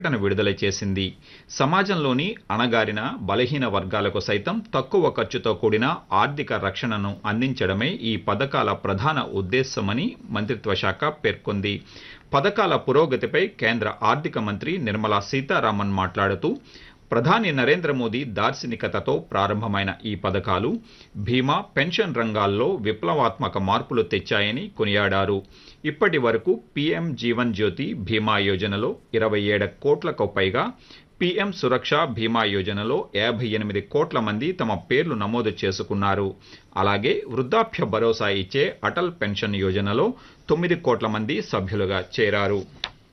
ప్రకటన విడుదల చేసింది సమాజంలోని అణగారిన బలహీన వర్గాలకు సైతం తక్కువ ఖర్చుతో కూడిన ఆర్థిక రక్షణను అందించడమే ఈ పథకాల ప్రధాన ఉద్దేశమని మంత్రిత్వ శాఖ పేర్కొంది పథకాల పురోగతిపై కేంద్ర ఆర్థిక మంత్రి నిర్మలా సీతారామన్ మాట్లాడుతూ ప్రధాని నరేంద్ర మోదీ దార్శనికతతో ప్రారంభమైన ఈ పథకాలు బీమా పెన్షన్ రంగాల్లో విప్లవాత్మక మార్పులు తెచ్చాయని కొనియాడారు ఇప్పటి వరకు పీఎం జీవన్ జ్యోతి బీమా యోజనలో ఇరవై ఏడు కోట్లకు పైగా పీఎం సురక్ష బీమా యోజనలో యాభై ఎనిమిది కోట్ల మంది తమ పేర్లు నమోదు చేసుకున్నారు అలాగే వృద్ధాప్య భరోసా ఇచ్చే అటల్ పెన్షన్ యోజనలో తొమ్మిది కోట్ల మంది సభ్యులుగా చేరారు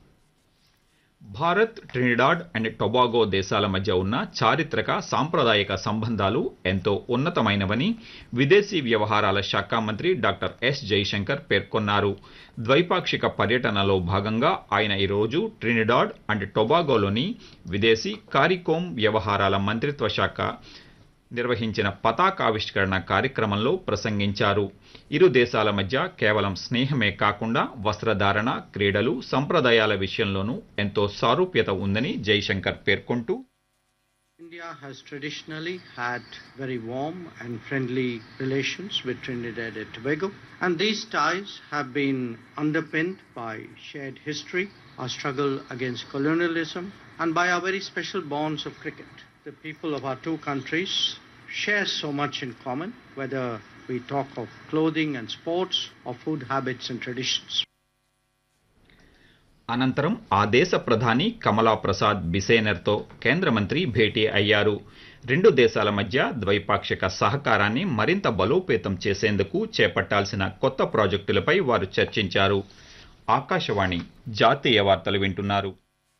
భారత్ ట్రినిడాడ్ అండ్ టొబాగో దేశాల మధ్య ఉన్న చారిత్రక సాంప్రదాయక సంబంధాలు ఎంతో ఉన్నతమైనవని విదేశీ వ్యవహారాల శాఖ మంత్రి డాక్టర్ ఎస్ జైశంకర్ పేర్కొన్నారు ద్వైపాక్షిక పర్యటనలో భాగంగా ఆయన ఈరోజు ట్రినిడాడ్ అండ్ టొబాగోలోని విదేశీ కారికోమ్ వ్యవహారాల మంత్రిత్వ శాఖ నిర్వహించిన పతాకావిష్కరణ కార్యక్రమంలో ప్రసంగించారు ఇరు దేశాల మధ్య కేవలం స్నేహమే కాకుండా వస్త్రధారణ క్రీడలు సంప్రదాయాల విషయంలోనూ ఎంతో సారూప్యత ఉందని జైశంకర్ పేర్కొంటూ India has traditionally had very warm and friendly relations with Trinidad and Tobago, and these ties have been underpinned by shared history, our struggle against colonialism, and by our very special bonds of cricket. The people of our two countries share so much in common, whether we talk of clothing and sports or food habits and traditions. అనంతరం ఆ దేశ ప్రధాని కమలా ప్రసాద్ బిసేనర్తో కేంద్ర మంత్రి భేటీ అయ్యారు రెండు దేశాల మధ్య ద్వైపాక్షిక సహకారాన్ని మరింత బలోపేతం చేసేందుకు చేపట్టాల్సిన కొత్త ప్రాజెక్టులపై వారు చర్చించారు ఆకాశవాణి జాతీయ వార్తలు వింటున్నారు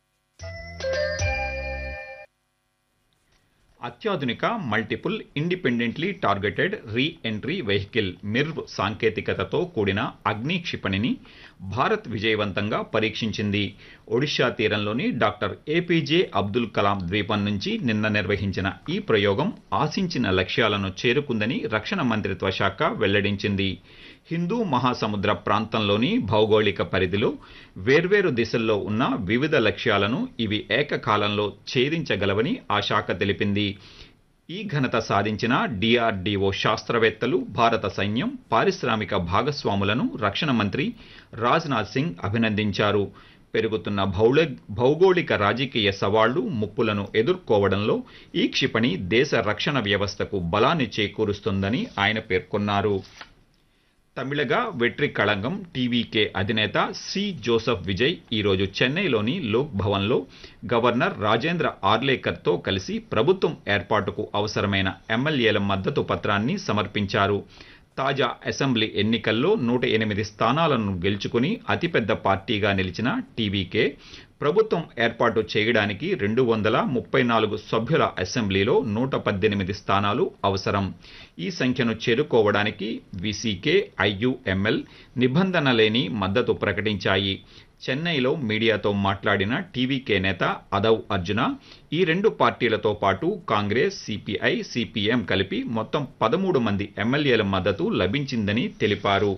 అత్యాధునిక multiple independently targeted re entry vehicle MIRV సాంకేతికతతో కూడిన అగ్ని క్షిపణిని భారత్ విజయవంతంగా పరీక్షించింది ఒడిషా తీరంలోని డాక్టర్ ఏపీజే అబ్దుల్ కలాం ద్వీపం నుంచి నిన్న నిర్వహించిన ఈ ప్రయోగం ఆశించిన లక్ష్యాలను చేరుకుందని రక్షణ మంత్రిత్వ శాఖ వెల్లడించింది హిందూ మహాసముద్ర ప్రాంతంలోని భౌగోళిక పరిధిలో వేర్వేరు దిశల్లో ఉన్న వివిధ లక్ష్యాలను ఇవి ఏకకాలంలో ఛేదించగలవని ఆ శాఖ తెలిపింది ఈ ఘనత సాధించిన డిఆర్డీఓ శాస్త్రవేత్తలు భారత సైన్యం పారిశ్రామిక భాగస్వాములను రక్షణ మంత్రి రాజ్నాథ్ సింగ్ అభినందించారు పెరుగుతున్న భౌల భౌగోళిక రాజకీయ సవాళ్లు ముప్పులను ఎదుర్కోవడంలో ఈ క్షిపణి దేశ రక్షణ వ్యవస్థకు బలాన్ని చేకూరుస్తుందని ఆయన పేర్కొన్నారు తమిళగా వెట్రి కళంగం టీవీకే అధినేత సి జోసెఫ్ విజయ్ ఈరోజు చెన్నైలోని లోక్ భవన్లో గవర్నర్ రాజేంద్ర ఆర్లేకర్తో కలిసి ప్రభుత్వం ఏర్పాటుకు అవసరమైన ఎమ్మెల్యేల మద్దతు పత్రాన్ని సమర్పించారు తాజా అసెంబ్లీ ఎన్నికల్లో నూట ఎనిమిది స్థానాలను గెలుచుకుని అతిపెద్ద పార్టీగా నిలిచిన టీవీకే ప్రభుత్వం ఏర్పాటు చేయడానికి రెండు వందల ముప్పై నాలుగు సభ్యుల అసెంబ్లీలో నూట పద్దెనిమిది స్థానాలు అవసరం ఈ సంఖ్యను చేరుకోవడానికి విసికే ఐయుఎంఎల్ నిబంధన లేని మద్దతు ప్రకటించాయి చెన్నైలో మీడియాతో మాట్లాడిన టీవీకే నేత అదవ్ అర్జున ఈ రెండు పార్టీలతో పాటు కాంగ్రెస్ సిపిఐ సిపిఎం కలిపి మొత్తం పదమూడు మంది ఎమ్మెల్యేల మద్దతు లభించిందని తెలిపారు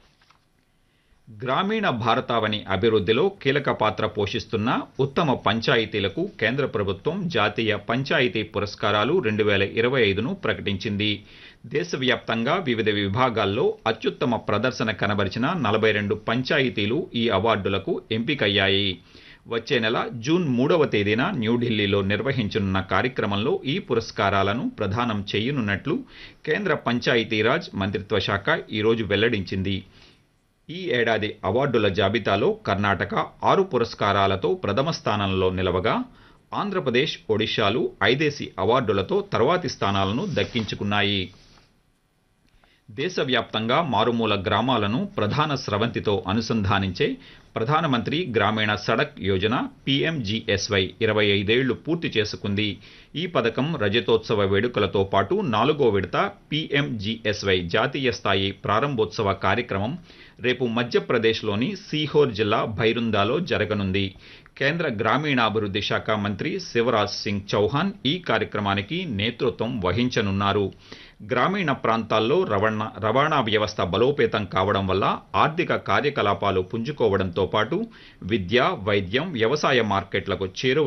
గ్రామీణ భారతావని అభివృద్ధిలో కీలక పాత్ర పోషిస్తున్న ఉత్తమ పంచాయతీలకు కేంద్ర ప్రభుత్వం జాతీయ పంచాయతీ పురస్కారాలు రెండు వేల ఇరవై ఐదును ప్రకటించింది దేశవ్యాప్తంగా వివిధ విభాగాల్లో అత్యుత్తమ ప్రదర్శన కనబరిచిన నలభై రెండు పంచాయతీలు ఈ అవార్డులకు ఎంపికయ్యాయి వచ్చే నెల జూన్ మూడవ తేదీన న్యూఢిల్లీలో నిర్వహించనున్న కార్యక్రమంలో ఈ పురస్కారాలను ప్రదానం చేయనున్నట్లు కేంద్ర పంచాయతీరాజ్ మంత్రిత్వ శాఖ ఈరోజు వెల్లడించింది ఈ ఏడాది అవార్డుల జాబితాలో కర్ణాటక ఆరు పురస్కారాలతో ప్రథమ స్థానంలో నిలవగా ఆంధ్రప్రదేశ్ ఒడిశాలు ఐదేసి అవార్డులతో తర్వాతి స్థానాలను దక్కించుకున్నాయి దేశవ్యాప్తంగా మారుమూల గ్రామాలను ప్రధాన స్రవంతితో అనుసంధానించే ప్రధానమంత్రి గ్రామీణ సడక్ యోజన పీఎంజీఎస్వై ఇరవై ఐదేళ్లు పూర్తి చేసుకుంది ఈ పథకం రజతోత్సవ వేడుకలతో పాటు నాలుగో విడత పీఎంజీఎస్వై జాతీయ స్థాయి ప్రారంభోత్సవ కార్యక్రమం రేపు మధ్యప్రదేశ్లోని సీహోర్ జిల్లా భైరుందాలో జరగనుంది కేంద్ర గ్రామీణాభివృద్ధి శాఖ మంత్రి శివరాజ్ సింగ్ చౌహాన్ ఈ కార్యక్రమానికి నేతృత్వం వహించనున్నారు గ్రామీణ ప్రాంతాల్లో రవాణా రవాణా వ్యవస్థ బలోపేతం కావడం వల్ల ఆర్థిక కార్యకలాపాలు పుంజుకోవడంతో పాటు విద్య వైద్యం వ్యవసాయ మార్కెట్లకు చేరువ